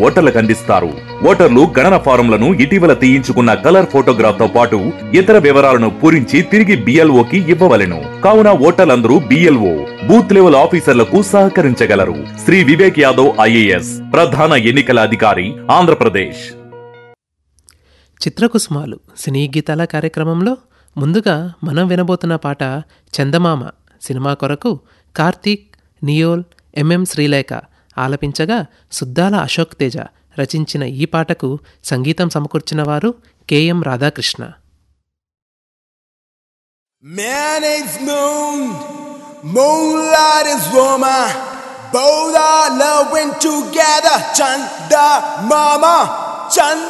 ఓటర్లకు అందిస్తారు ఓటర్లు గణన ఫారంలను ఇటీవల తీయించుకున్న కలర్ ఫోటోగ్రాఫ్ తో పాటు ఇతర వివరాలను పూరించి తిరిగి బిఎల్ఓకి ఇవ్వవలెను కావున ఓటర్లందరూ బిఎల్ఓ బూత్ లెవెల్ ఆఫీసర్లకు సహకరించగలరు శ్రీ వివేక్ యాదవ్ ఐఏఎస్ ప్రధాన ఎన్నికల అధికారి ఆంధ్రప్రదేశ్ చిత్రకుసుమాలు సినీ గీతాల కార్యక్రమంలో ముందుగా మనం వినబోతున్న పాట చందమామ సినిమా కొరకు కార్తీక్ నియోల్ ఎంఎం శ్రీలేఖ ఆలపించగా సుద్దాల అశోక్ తేజ రచించిన ఈ పాటకు సంగీతం సమకూర్చిన వారు K M Radhakrishna Man is moon, moonlight is woman. Both are loving together. Chanda mama, Chanda.